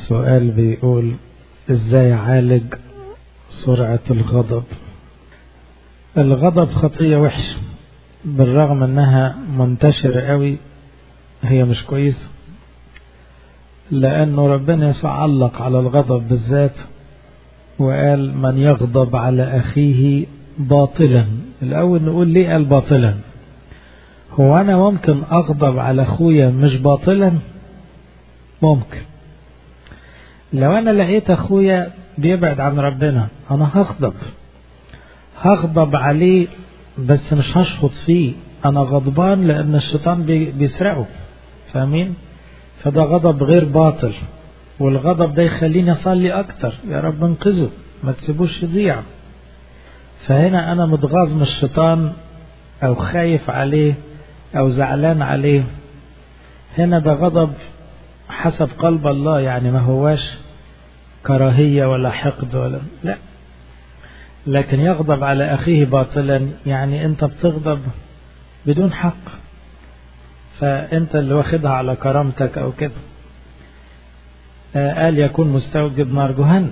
سؤال بيقول ازاي اعالج سرعة الغضب الغضب خطية وحش بالرغم انها منتشرة قوي هي مش كويسة لانه ربنا علق على الغضب بالذات وقال من يغضب على اخيه باطلا الاول نقول ليه قال باطلا هو انا ممكن اغضب على اخويا مش باطلا ممكن لو انا لقيت اخويا بيبعد عن ربنا انا هغضب هغضب عليه بس مش هشخط فيه انا غضبان لان الشيطان بيسرقه فاهمين فده غضب غير باطل والغضب ده يخليني اصلي اكتر يا رب انقذه ما تسيبوش يضيع فهنا انا متغاظ من الشيطان او خايف عليه او زعلان عليه هنا ده غضب حسب قلب الله يعني ما هواش كراهية ولا حقد ولا لا لكن يغضب على أخيه باطلا يعني أنت بتغضب بدون حق فأنت اللي واخدها على كرامتك أو كده قال يكون مستوجب نار جهنم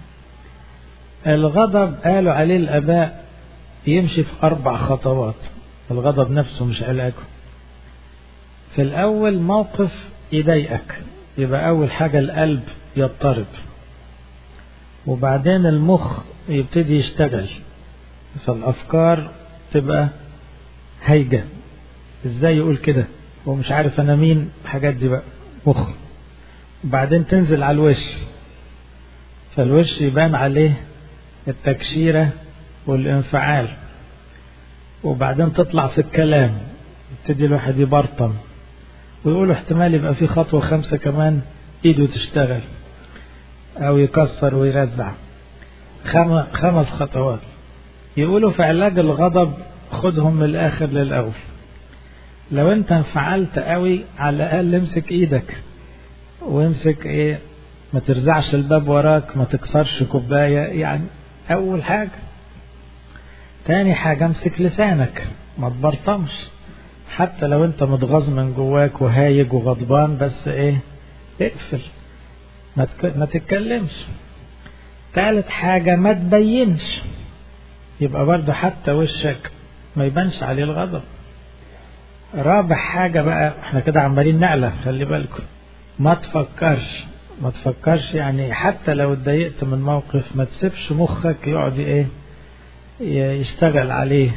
الغضب قالوا عليه الآباء يمشي في أربع خطوات الغضب نفسه مش علاجه في الأول موقف يضايقك يبقى أول حاجة القلب يضطرب وبعدين المخ يبتدي يشتغل فالأفكار تبقى هيجة ازاي يقول كده هو مش عارف أنا مين الحاجات دي بقى مخ وبعدين تنزل على الوش فالوش يبان عليه التكشيرة والانفعال وبعدين تطلع في الكلام يبتدي الواحد يبرطم ويقولوا احتمال يبقى في خطوة خمسة كمان ايده تشتغل او يكسر ويرزع خمس خطوات يقولوا في علاج الغضب خدهم من الاخر للاول لو انت انفعلت قوي على الاقل امسك ايدك وامسك ايه ما ترزعش الباب وراك ما تكسرش كوباية يعني اول حاجة تاني حاجة امسك لسانك ما تبرطمش حتى لو انت متغاظ من جواك وهايج وغضبان بس ايه اقفل ما, تك... ما تتكلمش ثالث حاجة ما تبينش يبقى برضو حتى وشك ما يبانش عليه الغضب رابع حاجة بقى احنا كده عمالين نعلى خلي بالكم ما تفكرش ما تفكرش يعني حتى لو اتضايقت من موقف ما تسيبش مخك يقعد ايه يشتغل عليه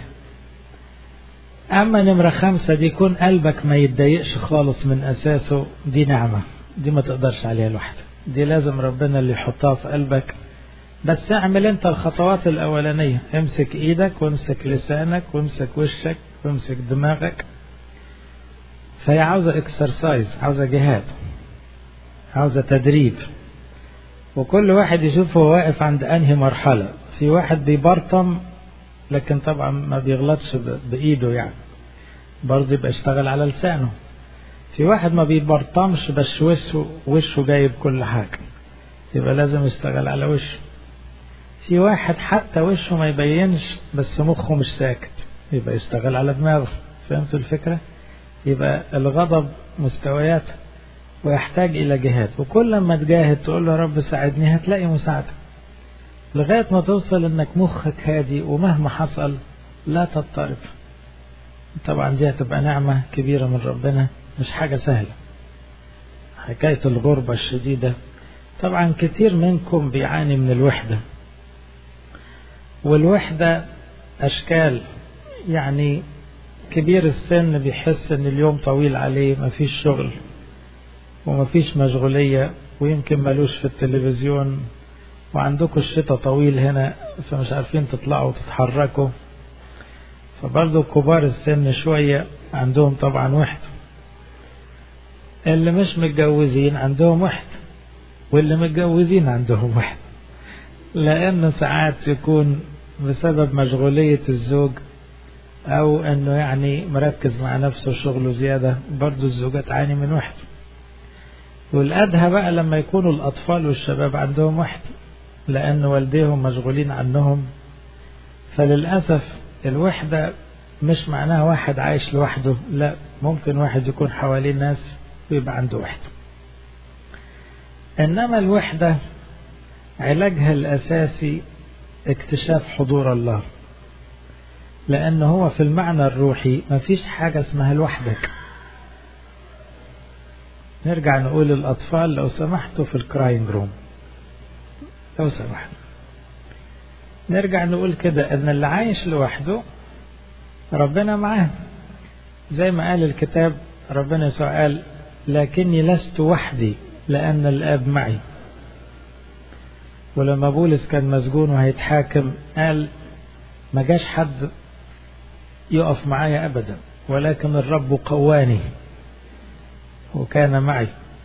أما نمرة خمسة دي يكون قلبك ما يتضايقش خالص من أساسه دي نعمة دي ما تقدرش عليها لوحدك دي لازم ربنا اللي يحطها في قلبك بس اعمل انت الخطوات الأولانية امسك ايدك وامسك لسانك وامسك وشك وامسك دماغك فهي عاوزة اكسرسايز عاوزة جهاد عاوزة تدريب وكل واحد يشوف هو واقف عند انهي مرحلة في واحد بيبرطم لكن طبعا ما بيغلطش بإيده يعني برضه يبقى يشتغل على لسانه في واحد ما بيبرطمش بس وشه وشه جايب كل حاجة يبقى لازم يشتغل على وشه في واحد حتى وشه ما يبينش بس مخه مش ساكت يبقى يشتغل على دماغه فهمتوا الفكرة يبقى الغضب مستويات ويحتاج إلى جهاد وكل ما تجاهد تقول له يا رب ساعدني هتلاقي مساعدة لغاية ما توصل انك مخك هادي ومهما حصل لا تضطرب طبعا دي هتبقى نعمة كبيرة من ربنا مش حاجة سهلة حكاية الغربة الشديدة طبعا كتير منكم بيعاني من الوحدة والوحدة أشكال يعني كبير السن بيحس ان اليوم طويل عليه مفيش شغل ومفيش مشغولية ويمكن ملوش في التلفزيون وعندكم الشتاء طويل هنا فمش عارفين تطلعوا وتتحركوا فبرضه كبار السن شوية عندهم طبعا وحدة اللي مش متجوزين عندهم وحدة واللي متجوزين عندهم وحدة لأن ساعات يكون بسبب مشغولية الزوج أو أنه يعني مركز مع نفسه شغله زيادة برضه الزوجة تعاني من وحدة والأدهى بقى لما يكونوا الأطفال والشباب عندهم وحدة لأن والديهم مشغولين عنهم فللأسف الوحدة مش معناها واحد عايش لوحده لا ممكن واحد يكون حواليه ناس ويبقى عنده وحدة إنما الوحدة علاجها الأساسي اكتشاف حضور الله لأن هو في المعنى الروحي مفيش حاجة اسمها لوحدك نرجع نقول للأطفال لو سمحتوا في الكراينج روم لو سمحت نرجع نقول كده ان اللي عايش لوحده ربنا معاه زي ما قال الكتاب ربنا يسوع قال لكني لست وحدي لأن الآب معي ولما بولس كان مسجون وهيتحاكم قال ما جاش حد يقف معايا أبدا ولكن الرب قواني وكان معي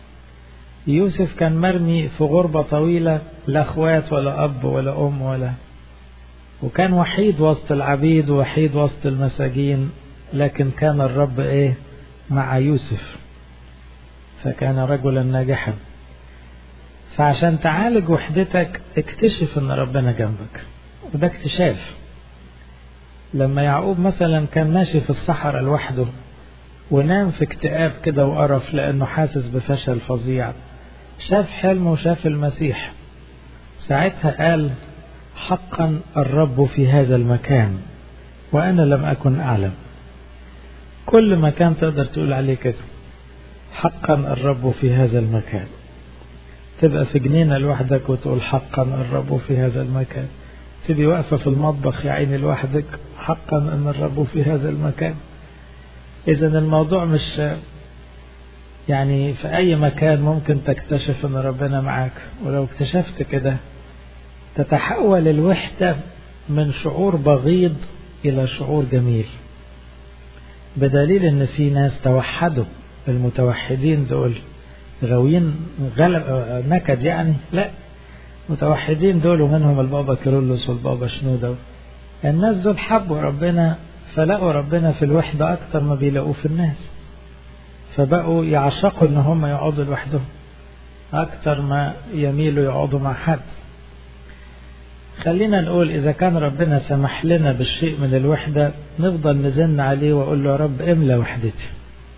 يوسف كان مرمي في غربة طويلة لا اخوات ولا أب ولا أم ولا وكان وحيد وسط العبيد ووحيد وسط المساجين لكن كان الرب ايه مع يوسف فكان رجلا ناجحا فعشان تعالج وحدتك اكتشف ان ربنا جنبك وده اكتشاف لما يعقوب مثلا كان ماشي في الصحراء لوحده ونام في اكتئاب كده وقرف لانه حاسس بفشل فظيع شاف حلمه وشاف المسيح ساعتها قال حقا الرب في هذا المكان وانا لم اكن اعلم كل مكان تقدر تقول عليه كده حقا الرب في هذا المكان تبقى في جنينة لوحدك وتقول حقا الرب في هذا المكان تبقى واقفة في المطبخ يا عيني لوحدك حقا أن الرب في هذا المكان إذا الموضوع مش يعني في أي مكان ممكن تكتشف أن ربنا معاك ولو اكتشفت كده تتحول الوحدة من شعور بغيض إلى شعور جميل بدليل أن في ناس توحدوا المتوحدين دول غاويين غلب نكد يعني لا متوحدين دول ومنهم البابا كيرلس والبابا شنودة الناس دول حبوا ربنا فلقوا ربنا في الوحدة أكتر ما بيلاقوه في الناس فبقوا يعشقوا إن هم يقعدوا لوحدهم أكتر ما يميلوا يقعدوا مع حد خلينا نقول إذا كان ربنا سمح لنا بالشيء من الوحدة نفضل نزن عليه وأقول له يا رب املى وحدتي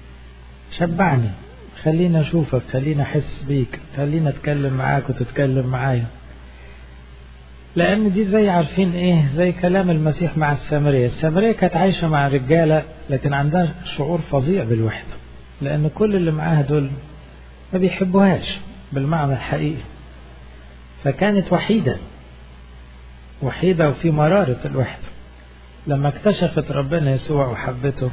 شبعني خلينا أشوفك خلينا أحس بيك خلينا أتكلم معاك وتتكلم معايا لأن دي زي عارفين إيه زي كلام المسيح مع السامرية السامرية كانت عايشة مع رجالة لكن عندها شعور فظيع بالوحدة لأن كل اللي معاها دول ما بيحبوهاش بالمعنى الحقيقي فكانت وحيدة وحيدة وفي مرارة الوحدة لما اكتشفت ربنا يسوع وحبته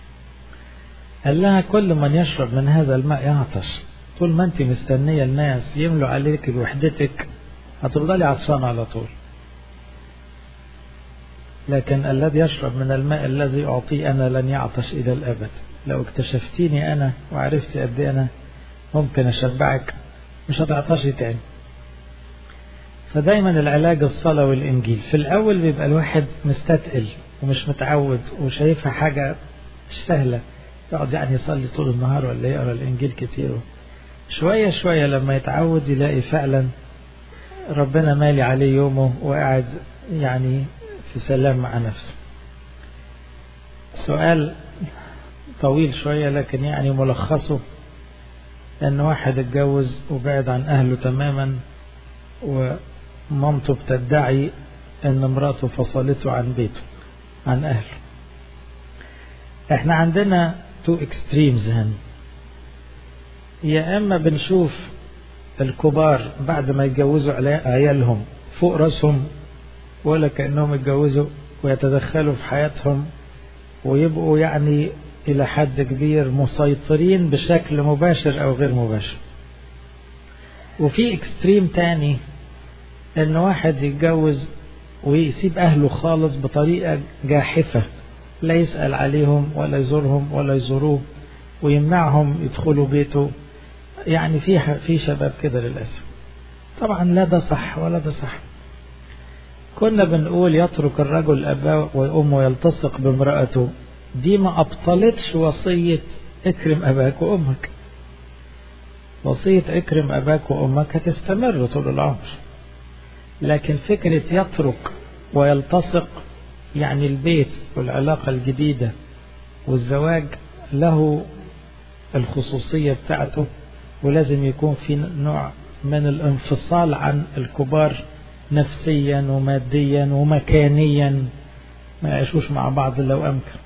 قال لها كل من يشرب من هذا الماء يعطش طول ما انت مستنية الناس يملوا عليك وحدتك هتفضلي عطشانة على طول لكن الذي يشرب من الماء الذي أعطيه أنا لن يعطش إلى الأبد لو اكتشفتيني أنا وعرفتي قد أنا ممكن أشبعك مش هتعطشي تاني فدايما العلاج الصلاة والإنجيل في الأول بيبقى الواحد مستثقل ومش متعود وشايفها حاجة مش سهلة يقعد يعني يصلي طول النهار ولا يقرا الإنجيل كتير شوية شوية لما يتعود يلاقي فعلا ربنا مالي عليه يومه وقاعد يعني في سلام مع نفسه سؤال طويل شوية لكن يعني ملخصه ان واحد اتجوز وبعد عن اهله تماما ومامته بتدعي ان مراته فصلته عن بيته عن اهله احنا عندنا تو اكستريمز هنا يا اما بنشوف الكبار بعد ما يتجوزوا عيالهم فوق راسهم ولا كأنهم اتجوزوا ويتدخلوا في حياتهم ويبقوا يعني إلى حد كبير مسيطرين بشكل مباشر أو غير مباشر وفي اكستريم تاني ان واحد يتجوز ويسيب اهله خالص بطريقة جاحفة لا يسأل عليهم ولا يزورهم ولا يزوروه ويمنعهم يدخلوا بيته يعني في في شباب كده للأسف طبعا لا ده صح ولا ده صح كنا بنقول يترك الرجل أباه وأمه ويلتصق بامرأته دي ما أبطلتش وصية اكرم أباك وأمك وصية اكرم أباك وأمك هتستمر طول العمر لكن فكرة يترك ويلتصق يعني البيت والعلاقة الجديدة والزواج له الخصوصية بتاعته ولازم يكون في نوع من الانفصال عن الكبار نفسيا وماديا ومكانيا ما يعيشوش مع بعض لو أمكن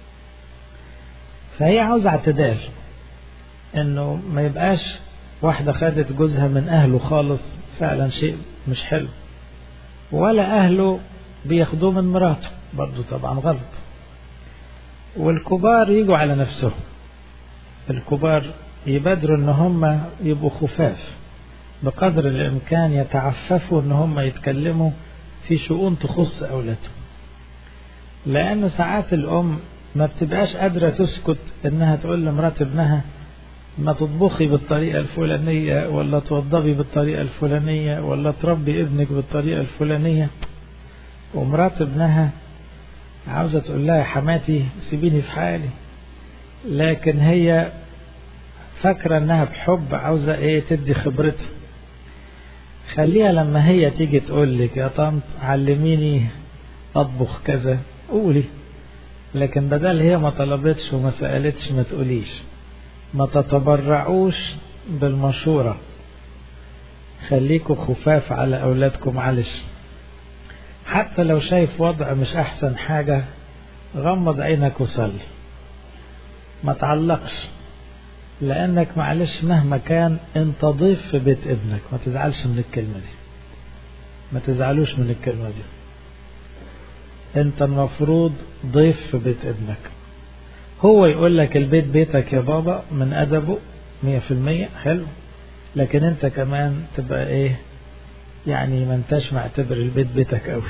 فهي عاوزة اعتدال انه ما يبقاش واحدة خدت جوزها من اهله خالص فعلا شيء مش حلو ولا اهله بياخدوه من مراته برضه طبعا غلط والكبار يجوا على نفسهم الكبار يبادروا ان هم يبقوا خفاف بقدر الامكان يتعففوا ان هم يتكلموا في شؤون تخص اولادهم لان ساعات الام ما بتبقاش قادرة تسكت انها تقول لمرات ابنها ما تطبخي بالطريقة الفلانية ولا توضبي بالطريقة الفلانية ولا تربي ابنك بالطريقة الفلانية ومرات ابنها عاوزة تقول لها يا حماتي سيبيني في حالي لكن هي فاكرة انها بحب عاوزة ايه تدي خبرتها خليها لما هي تيجي تقول لك يا طنط علميني اطبخ كذا قولي لكن بدل هي ما طلبتش وما سألتش ما تقوليش ما تتبرعوش بالمشورة خليكوا خفاف على أولادكم معلش حتى لو شايف وضع مش أحسن حاجة غمض عينك وصلي ما تعلقش لأنك معلش مهما كان انت ضيف في بيت ابنك ما تزعلش من الكلمة دي ما تزعلوش من الكلمة دي انت المفروض ضيف في بيت ابنك هو يقول لك البيت بيتك يا بابا من أدبه مية في المية حلو لكن انت كمان تبقى ايه يعني ما انتش معتبر البيت بيتك قوي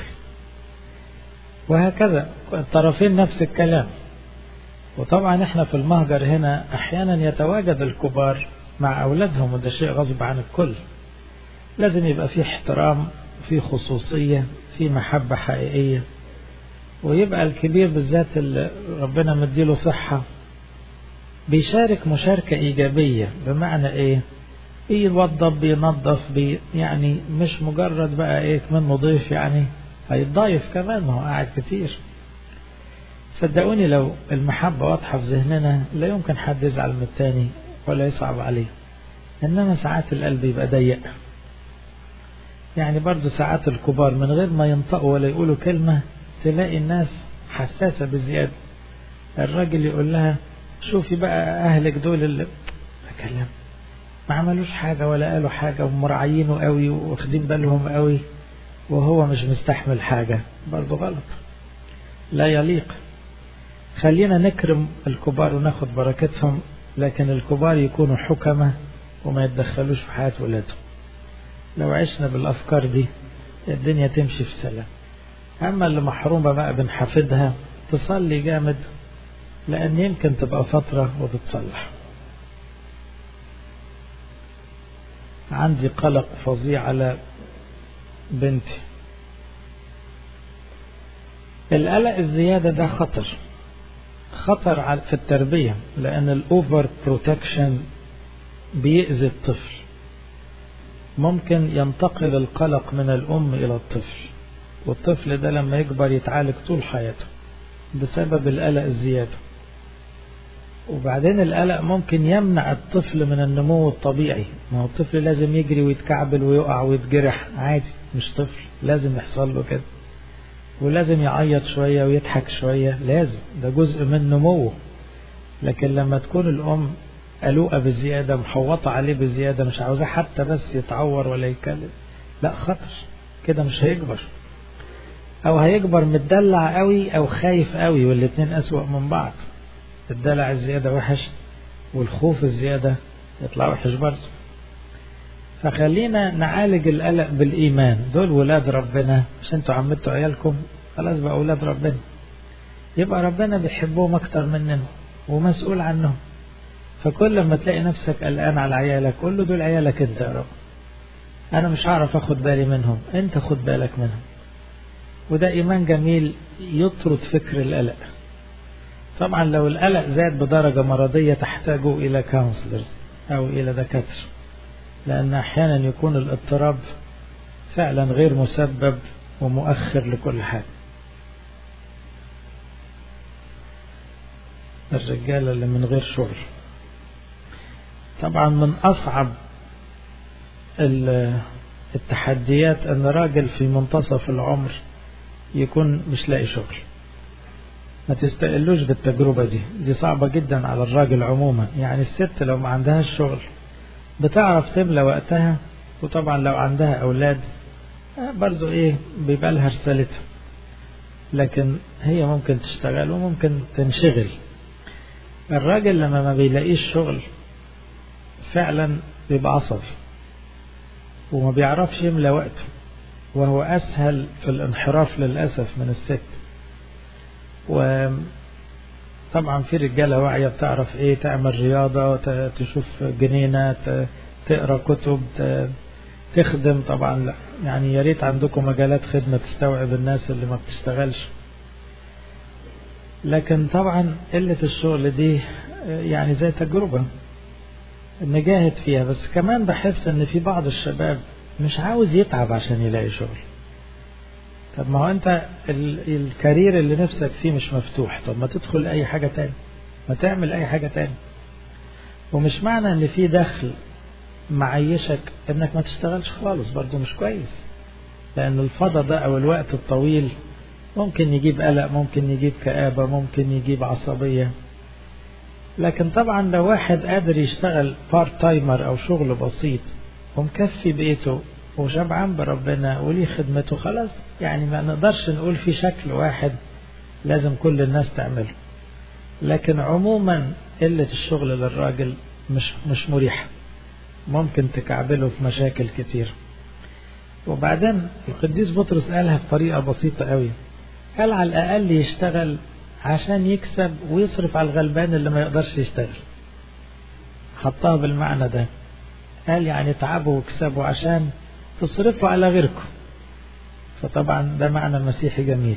وهكذا الطرفين نفس الكلام وطبعا احنا في المهجر هنا احيانا يتواجد الكبار مع اولادهم وده شيء غصب عن الكل لازم يبقى في احترام في خصوصية في محبة حقيقية ويبقى الكبير بالذات اللي ربنا مديله صحة بيشارك مشاركة إيجابية بمعنى إيه بيوضب بينظف بي يعني مش مجرد بقى إيه منه ضيف يعني هيتضايف كمان ما هو قاعد كتير صدقوني لو المحبة واضحة في ذهننا لا يمكن حد يزعل من التاني ولا يصعب عليه إنما ساعات القلب يبقى ضيق يعني برضو ساعات الكبار من غير ما ينطقوا ولا يقولوا كلمة تلاقي الناس حساسة بزيادة الراجل يقول لها شوفي بقى أهلك دول اللي أكلم ما عملوش حاجة ولا قالوا حاجة ومراعيينه قوي واخدين بالهم قوي وهو مش مستحمل حاجة برضو غلط لا يليق خلينا نكرم الكبار وناخد بركتهم لكن الكبار يكونوا حكمة وما يتدخلوش في حياة ولادهم لو عشنا بالأفكار دي الدنيا تمشي في سلام أما اللي محرومة بقى بنحفدها تصلي جامد لأن يمكن تبقى فترة وتتصلح عندي قلق فظيع على بنتي القلق الزيادة ده خطر خطر في التربية لأن الأوفر بروتكشن بيأذي الطفل ممكن ينتقل القلق من الأم إلى الطفل والطفل ده لما يكبر يتعالج طول حياته بسبب القلق الزيادة وبعدين القلق ممكن يمنع الطفل من النمو الطبيعي ما هو الطفل لازم يجري ويتكعبل ويقع ويتجرح عادي مش طفل لازم يحصل له كده ولازم يعيط شوية ويضحك شوية لازم ده جزء من نموه لكن لما تكون الأم قلوقة بزيادة محوطة عليه بزيادة مش عاوزاه حتى بس يتعور ولا يتكلم لا خطر كده مش هيكبر او هيكبر متدلع قوي او خايف قوي والاتنين اسوأ من بعض الدلع الزيادة وحش والخوف الزيادة يطلع وحش برضه فخلينا نعالج القلق بالإيمان دول ولاد ربنا مش انتوا عمدتوا عيالكم خلاص بقى ولاد ربنا يبقى ربنا بيحبهم أكتر مننا ومسؤول عنهم فكل ما تلاقي نفسك قلقان على عيالك قول له دول عيالك انت يا رب أنا مش هعرف أخد بالي منهم أنت خد بالك منهم وده إيمان جميل يطرد فكر القلق طبعا لو القلق زاد بدرجة مرضية تحتاجوا إلى كونسلرز أو إلى دكاترة لأن أحيانا يكون الاضطراب فعلا غير مسبب ومؤخر لكل حاجة الرجالة اللي من غير شغل طبعا من أصعب التحديات أن راجل في منتصف العمر يكون مش لاقي شغل ما تستقلوش بالتجربة دي دي صعبة جدا على الراجل عموما يعني الست لو ما عندهاش شغل بتعرف تملى وقتها وطبعا لو عندها أولاد برضو إيه بيبقى لها رسالتها لكن هي ممكن تشتغل وممكن تنشغل الراجل لما ما بيلاقيش شغل فعلا بيبقى عصبي وما بيعرفش يملى وقته وهو أسهل في الانحراف للأسف من الست وطبعا في رجالة واعية بتعرف ايه تعمل رياضة تشوف جنينة تقرا كتب تخدم طبعا لا يعني يا ريت عندكم مجالات خدمة تستوعب الناس اللي ما بتشتغلش لكن طبعا قلة الشغل دي يعني زي تجربة نجاهد فيها بس كمان بحس ان في بعض الشباب مش عاوز يتعب عشان يلاقي شغل طب ما هو انت الكارير اللي نفسك فيه مش مفتوح طب ما تدخل اي حاجة تاني ما تعمل اي حاجة تاني ومش معنى ان في دخل معيشك انك ما تشتغلش خالص برضه مش كويس لان الفضا ده او الوقت الطويل ممكن يجيب قلق ممكن يجيب كآبة ممكن يجيب عصبية لكن طبعا لو واحد قادر يشتغل بارت تايمر او شغل بسيط ومكفي بيته وشبعان بربنا وليه خدمته خلاص يعني ما نقدرش نقول في شكل واحد لازم كل الناس تعمله لكن عموما قلة الشغل للراجل مش مش مريحة ممكن تكعبله في مشاكل كتير وبعدين القديس بطرس قالها بطريقة بسيطة قوي قال على الأقل يشتغل عشان يكسب ويصرف على الغلبان اللي ما يقدرش يشتغل حطها بالمعنى ده قال يعني تعبوا واكسبوا عشان تصرفوا على غيركم فطبعا ده معنى مسيحي جميل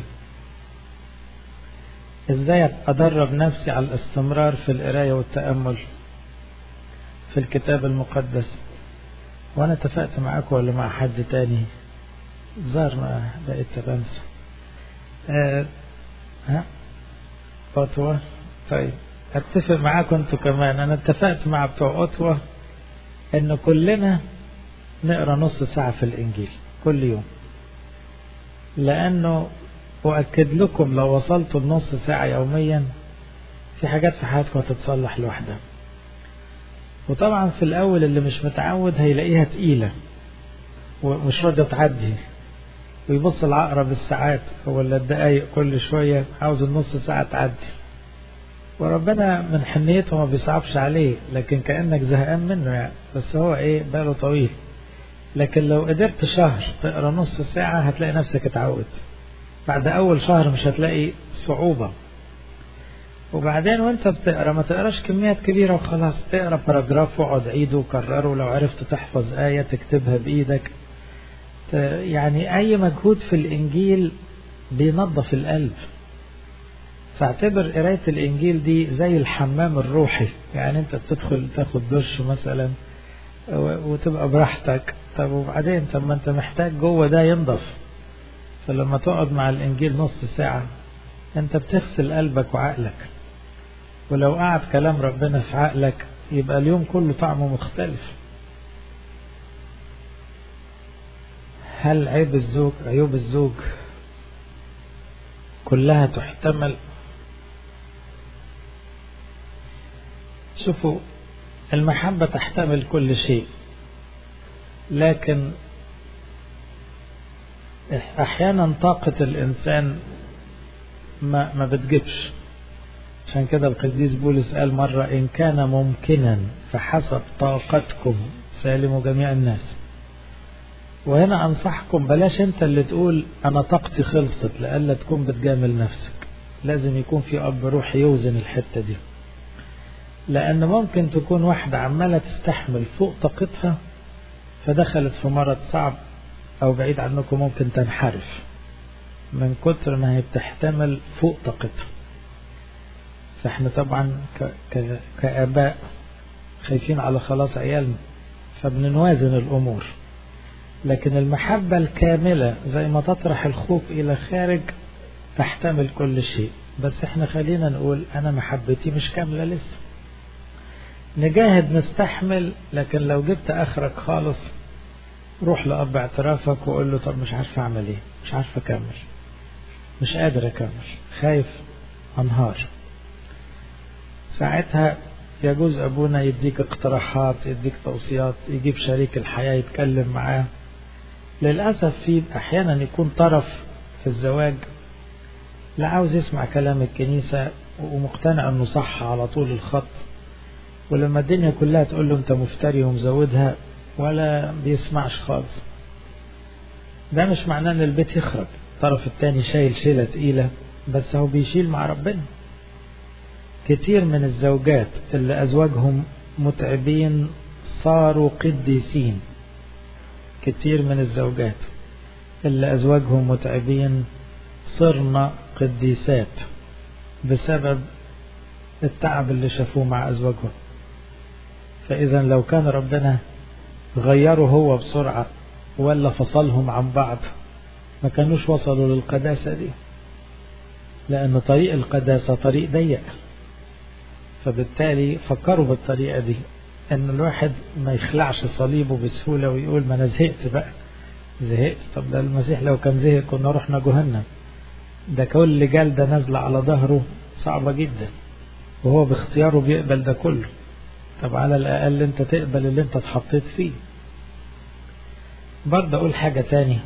ازاي ادرب نفسي على الاستمرار في القرايه والتامل في الكتاب المقدس وانا اتفقت معاكم ولا مع حد تاني ظهر ما بقيت بنسى أه ها أوتوا طيب اتفق معاكم انتوا كمان انا اتفقت مع بتوع أوتوا ان كلنا نقرا نص ساعة في الانجيل كل يوم لانه أؤكد لكم لو وصلتوا لنص ساعة يوميا في حاجات في حياتكم هتتصلح لوحدها وطبعا في الأول اللي مش متعود هيلاقيها تقيلة ومش راضية تعدي ويبص العقرب الساعات ولا الدقايق كل شوية عاوز النص ساعة تعدي وربنا من حنيته ما بيصعبش عليه لكن كأنك زهقان منه يعني بس هو ايه باله طويل لكن لو قدرت شهر تقرا نص ساعة هتلاقي نفسك اتعود بعد أول شهر مش هتلاقي صعوبة وبعدين وانت بتقرا ما تقراش كميات كبيرة وخلاص اقرا باراجراف واقعد عيده وكرره لو عرفت تحفظ آية تكتبها بإيدك يعني أي مجهود في الإنجيل بينظف القلب فاعتبر قراية الإنجيل دي زي الحمام الروحي يعني أنت بتدخل تاخد دش مثلا وتبقى براحتك طب وبعدين طب ما أنت محتاج جوه ده ينضف فلما تقعد مع الإنجيل نص ساعة أنت بتغسل قلبك وعقلك ولو قعد كلام ربنا في عقلك يبقى اليوم كله طعمه مختلف هل عيب الزوج عيوب الزوج كلها تحتمل شوفوا المحبة تحتمل كل شيء لكن احيانا طاقة الانسان ما ما بتجيبش عشان كده القديس بولس قال مرة إن كان ممكنا فحسب طاقتكم سالموا جميع الناس وهنا أنصحكم بلاش أنت اللي تقول أنا طاقتي خلصت لألا تكون بتجامل نفسك لازم يكون في أب روحي يوزن الحتة دي لأن ممكن تكون واحدة عمالة تستحمل فوق طاقتها فدخلت في مرض صعب أو بعيد عنكم ممكن تنحرف من كتر ما هي بتحتمل فوق طاقتها فاحنا طبعا ك... ك... كآباء خايفين على خلاص عيالنا فبنوازن الأمور لكن المحبة الكاملة زي ما تطرح الخوف إلى خارج تحتمل كل شيء بس احنا خلينا نقول أنا محبتي مش كاملة لسه نجاهد نستحمل لكن لو جبت آخرك خالص روح لأب اعترافك وقول له طب مش عارف أعمل إيه مش عارف أكمل مش قادر أكمل خايف أنهار ساعتها يجوز أبونا يديك اقتراحات يديك توصيات يجيب شريك الحياة يتكلم معاه للأسف في أحيانا يكون طرف في الزواج لا عاوز يسمع كلام الكنيسة ومقتنع أنه صح على طول الخط ولما الدنيا كلها تقول له أنت مفتري ومزودها ولا بيسمعش خالص ده مش معناه أن البيت يخرب الطرف التاني شايل شيلة تقيلة بس هو بيشيل مع ربنا كتير من الزوجات اللي أزواجهم متعبين صاروا قديسين كتير من الزوجات اللي أزواجهم متعبين صرنا قديسات بسبب التعب اللي شافوه مع أزواجهم فإذا لو كان ربنا غيره هو بسرعة ولا فصلهم عن بعض ما كانوش وصلوا للقداسة دي لأن طريق القداسة طريق ضيق فبالتالي فكروا بالطريقة دي ان الواحد ما يخلعش صليبه بسهولة ويقول ما انا زهقت بقى زهقت طب ده المسيح لو كان زهق كنا رحنا جهنم ده كل جلدة نازلة على ظهره صعبة جدا وهو باختياره بيقبل ده كله طب على الأقل انت تقبل اللي انت اتحطيت فيه برضه أقول حاجة تاني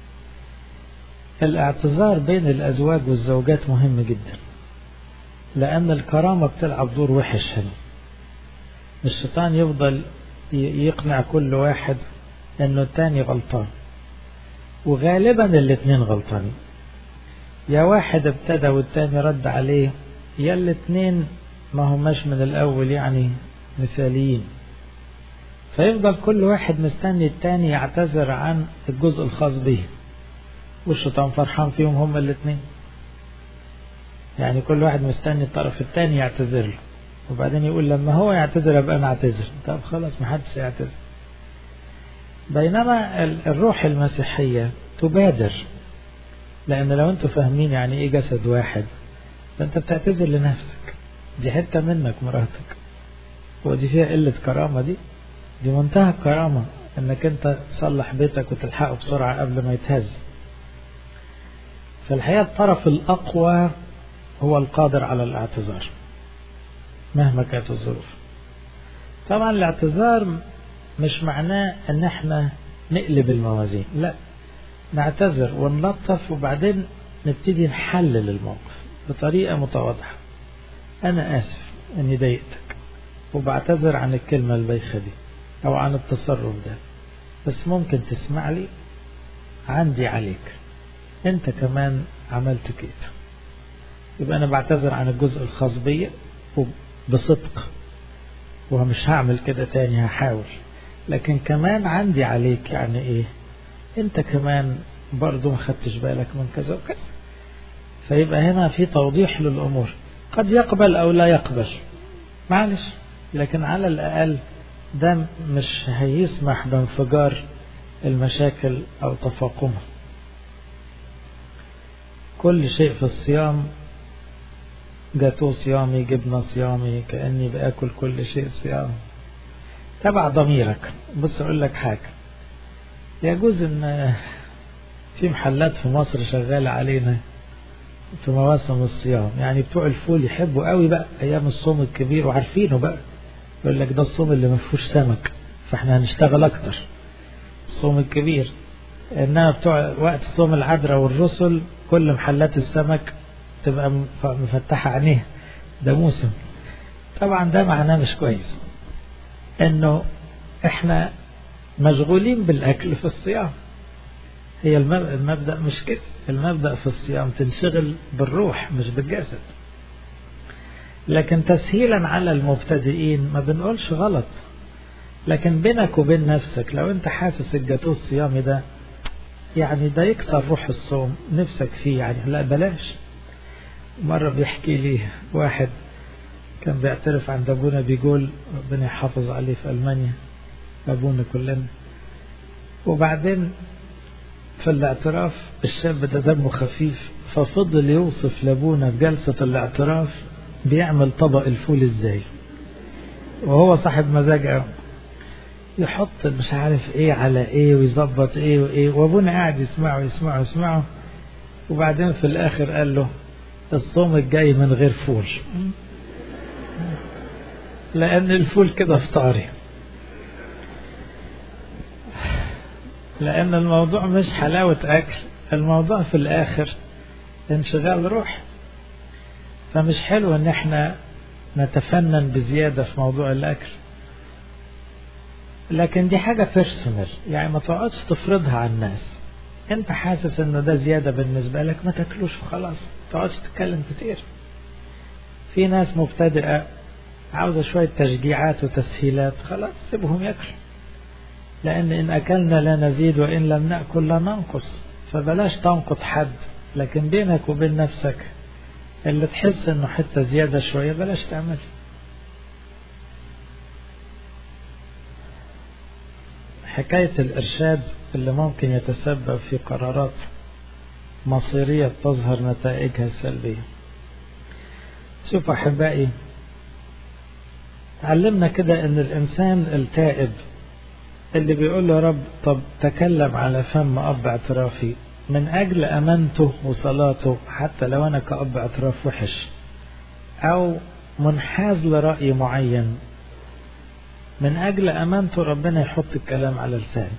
الاعتذار بين الأزواج والزوجات مهم جدا لأن الكرامة بتلعب دور وحش هنا الشيطان يفضل يقنع كل واحد انه التاني غلطان وغالبا الاتنين غلطانين يا واحد ابتدى والتاني رد عليه يا الاتنين ما هماش من الاول يعني مثاليين فيفضل كل واحد مستني التاني يعتذر عن الجزء الخاص به والشيطان فرحان فيهم هما الاتنين يعني كل واحد مستني الطرف التاني يعتذر له وبعدين يقول لما هو يعتذر ابقى انا اعتذر طب خلاص ما حدش يعتذر بينما الروح المسيحية تبادر لأن لو أنتوا فاهمين يعني إيه جسد واحد فأنت بتعتذر لنفسك دي حتة منك مراتك ودي فيها قلة كرامة دي دي منتهى الكرامة انك انت تصلح بيتك وتلحقه بسرعة قبل ما يتهز فالحقيقة الطرف الأقوى هو القادر على الاعتذار مهما كانت الظروف طبعا الاعتذار مش معناه ان احنا نقلب الموازين لا نعتذر ونلطف وبعدين نبتدي نحلل الموقف بطريقة متواضعة انا اسف اني ضايقتك وبعتذر عن الكلمة البايخة دي او عن التصرف ده بس ممكن تسمع لي عندي عليك انت كمان عملت كده يبقى انا بعتذر عن الجزء الخاص بيا بصدق ومش هعمل كده تاني هحاول لكن كمان عندي عليك يعني ايه انت كمان برضو ما خدتش بالك من كذا وكذا فيبقى هنا في توضيح للامور قد يقبل او لا يقبل معلش لكن على الاقل ده مش هيسمح بانفجار المشاكل او تفاقمها كل شيء في الصيام جاتو صيامي جبنة صيامي كأني بأكل كل شيء صيام تبع ضميرك بص أقول لك حاجة يجوز إن في محلات في مصر شغالة علينا في مواسم الصيام يعني بتوع الفول يحبوا قوي بقى أيام الصوم الكبير وعارفينه بقى يقول لك ده الصوم اللي ما فيهوش سمك فاحنا هنشتغل أكتر الصوم الكبير إنما بتوع وقت صوم العذراء والرسل كل محلات السمك تبقى مفتحة عينيها ده موسم طبعا ده معناه مش كويس انه احنا مشغولين بالاكل في الصيام هي المبدأ مش كده المبدأ في الصيام تنشغل بالروح مش بالجسد لكن تسهيلا على المبتدئين ما بنقولش غلط لكن بينك وبين نفسك لو انت حاسس الجاتوه الصيامي ده يعني ده يكسر روح الصوم نفسك فيه يعني لا بلاش مرة بيحكي لي واحد كان بيعترف عند أبونا بيقول ربنا يحافظ عليه في ألمانيا أبونا كلنا وبعدين في الاعتراف الشاب ده دمه خفيف ففضل يوصف لابونا في جلسة الاعتراف بيعمل طبق الفول ازاي وهو صاحب مزاج قوي يحط مش عارف ايه على ايه ويظبط ايه وايه وابونا قاعد يسمعه يسمعه يسمعه وبعدين في الاخر قال له الصوم الجاي من غير فول لان الفول كده فطاري لان الموضوع مش حلاوة اكل الموضوع في الاخر انشغال روح فمش حلو ان احنا نتفنن بزيادة في موضوع الاكل لكن دي حاجة بيرسونال يعني ما تقعدش تفرضها على الناس انت حاسس ان ده زيادة بالنسبة لك ما تاكلوش وخلاص ما تقعدش تتكلم كتير في ناس مبتدئة عاوزة شوية تشجيعات وتسهيلات خلاص سيبهم ياكلوا لأن إن أكلنا لا نزيد وإن لم نأكل لا ننقص فبلاش تنقض حد لكن بينك وبين نفسك اللي تحس إنه حتة زيادة شوية بلاش تعمل حكاية الإرشاد اللي ممكن يتسبب في قرارات مصيرية تظهر نتائجها سلبية شوف أحبائي علمنا كده ان الانسان التائب اللي بيقول له رب طب تكلم على فم اب اعترافي من اجل امانته وصلاته حتى لو انا كاب اعتراف وحش او منحاز لرأي معين من اجل امانته ربنا يحط الكلام على لساني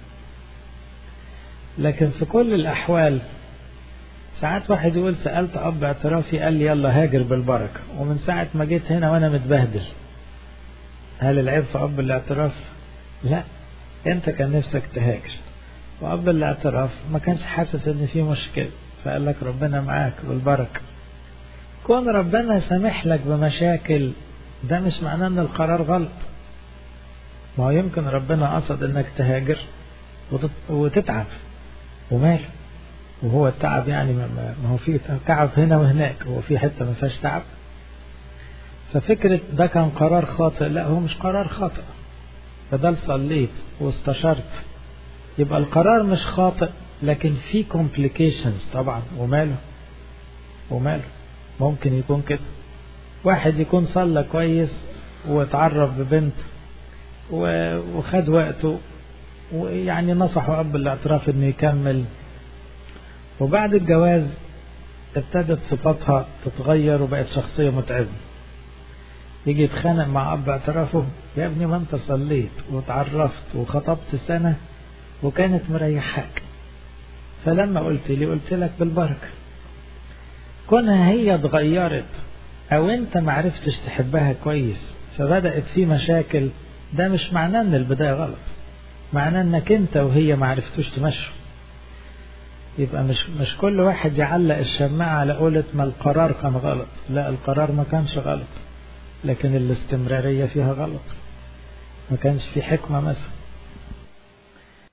لكن في كل الاحوال ساعات واحد يقول سألت اب اعترافي قال لي يلا هاجر بالبركة ومن ساعة ما جيت هنا وانا متبهدل هل العيب في أب الاعتراف؟ لا أنت كان نفسك تهاجر وأب الاعتراف ما كانش حاسس إن في مشكلة فقال لك ربنا معاك بالبركة كون ربنا سامح لك بمشاكل ده مش معناه إن القرار غلط ما هو يمكن ربنا قصد إنك تهاجر وتتعب وماله وهو التعب يعني ما هو في تعب هنا وهناك هو في حتة ما فيهاش تعب ففكرة ده كان قرار خاطئ لا هو مش قرار خاطئ بدل صليت واستشرت يبقى القرار مش خاطئ لكن في complications طبعا وماله وماله ممكن يكون كده واحد يكون صلى كويس واتعرف ببنت وخد وقته ويعني نصحوا أب الاعتراف انه يكمل وبعد الجواز ابتدت صفاتها تتغير وبقت شخصية متعبة يجي يتخانق مع أب اعترافه يا ابني ما أنت صليت وتعرفت وخطبت سنة وكانت مريحاك فلما قلت لي قلت لك بالبركة كونها هي اتغيرت أو أنت معرفتش تحبها كويس فبدأت في مشاكل ده مش معناه إن البداية غلط معناه إنك أنت وهي معرفتوش تمشوا يبقى مش مش كل واحد يعلق الشماعة على قولة ما القرار كان غلط لا القرار ما كانش غلط لكن الاستمرارية فيها غلط ما كانش في حكمة مثلا